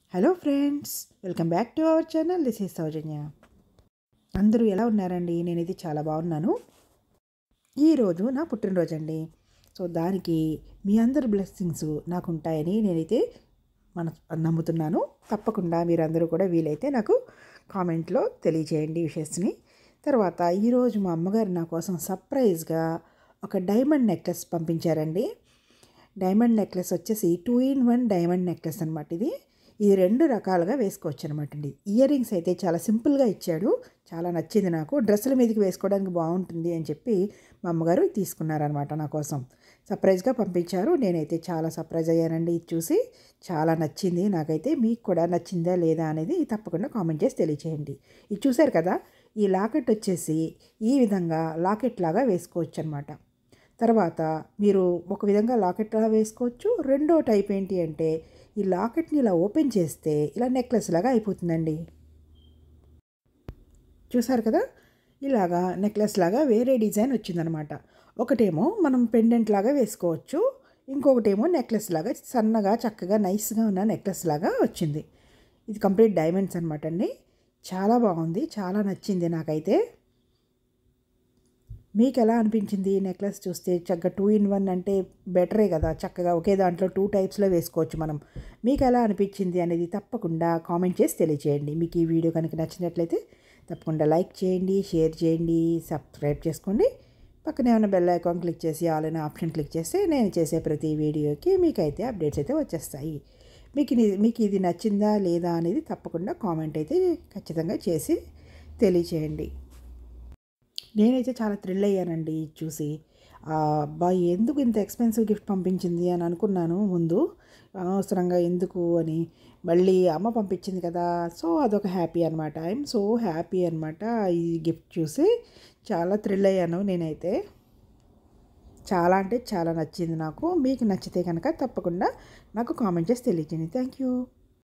hello friends welcome back to our channel this is Soujanya అందరూ ఎలా ఉన్నారండి నేనైతే చాలా బాగున్నాను ఈరోజు నా పుట్టినరోజు అండి సో దానికి మీ అందరి బ్లెస్సింగ్స్ నాకు ఉంటాయని నేనైతే మన నమ్ముతున్నాను తప్పకుండా మీరందరూ కూడా వీలైతే నాకు కామెంట్లో తెలియచేయండి విషెస్ని తర్వాత ఈరోజు మా అమ్మగారు నా కోసం సర్ప్రైజ్గా ఒక డైమండ్ నెక్లెస్ పంపించారండి డైమండ్ నెక్లెస్ వచ్చేసి two in one diamond necklace అనమాట ఇది ఇది రెండు రకాలుగా వేసుకోవచ్చు అనమాట అండి ఇయర్ రింగ్స్ అయితే చాలా సింపుల్గా ఇచ్చాడు చాలా నచ్చింది నాకు డ్రెస్సుల మీదకి వేసుకోవడానికి బాగుంటుంది అని చెప్పి మా అమ్మగారు తీసుకున్నారనమాట నా కోసం సర్ప్రైజ్గా పంపించారు నేనైతే చాలా సర్ప్రైజ్ అయ్యానండి ఇది చూసి చాలా నచ్చింది నాకైతే మీకు కూడా నచ్చిందా లేదా అనేది తప్పకుండా కామెంట్ చేసి తెలియచేయండి ఇది చూశారు కదా ఈ లాకెట్ వచ్చేసి ఈ విధంగా లాకెట్ లాగా వేసుకోవచ్చు అనమాట తర్వాత మీరు ఒక విధంగా లాకెట్ అలా వేసుకోవచ్చు రెండో టైప్ ఏంటి అంటే ఈ లాకెట్ని ఇలా ఓపెన్ చేస్తే ఇలా నెక్లెస్ లాగా అయిపోతుందండి చూసారు కదా ఇలాగా నెక్లెస్ లాగా వేరే డిజైన్ వచ్చిందనమాట ఒకటేమో మనం పెండెంట్ లాగా వేసుకోవచ్చు ఇంకొకటేమో నెక్లెస్ లాగా సన్నగా చక్కగా నైస్గా ఉన్న నెక్లెస్ లాగా వచ్చింది ఇది కంప్లీట్ డైమండ్స్ అనమాట అండి చాలా బాగుంది చాలా నచ్చింది నాకైతే మీకు ఎలా అనిపించింది ఈ నెక్లెస్ చూస్తే చక్కగా టూ ఇన్ వన్ అంటే బెటరే కదా చక్కగా ఒకే దాంట్లో టూ టైప్స్లో వేసుకోవచ్చు మనం మీకు ఎలా అనిపించింది అనేది తప్పకుండా కామెంట్ చేసి తెలియచేయండి మీకు ఈ వీడియో కనుక నచ్చినట్లయితే తప్పకుండా లైక్ చేయండి షేర్ చేయండి సబ్స్క్రైబ్ చేసుకోండి పక్కనే ఉన్న బెల్ ఐకాన్ క్లిక్ చేసి ఆల్ అనే ఆప్షన్ క్లిక్ చేస్తే నేను చేసే ప్రతి వీడియోకి మీకైతే అప్డేట్స్ అయితే వచ్చేస్తాయి మీకు ఇది మీకు ఇది నచ్చిందా లేదా అనేది తప్పకుండా కామెంట్ అయితే ఖచ్చితంగా చేసి తెలియచేయండి నేనైతే చాలా థ్రిల్ అయ్యానండి ఇది చూసి అబ్బా ఎందుకు ఇంత ఎక్స్పెన్సివ్ గిఫ్ట్ పంపించింది అని అనుకున్నాను ముందు అనవసరంగా ఎందుకు అని మళ్ళీ అమ్మ పంపించింది కదా సో అదొక హ్యాపీ అనమాట ఐఎమ్ సో హ్యాపీ అనమాట ఈ గిఫ్ట్ చూసి చాలా థ్రిల్ అయ్యాను నేనైతే చాలా అంటే చాలా నచ్చింది నాకు మీకు నచ్చితే కనుక తప్పకుండా నాకు కామెంట్ చేసి తెలియజేయండి థ్యాంక్ యూ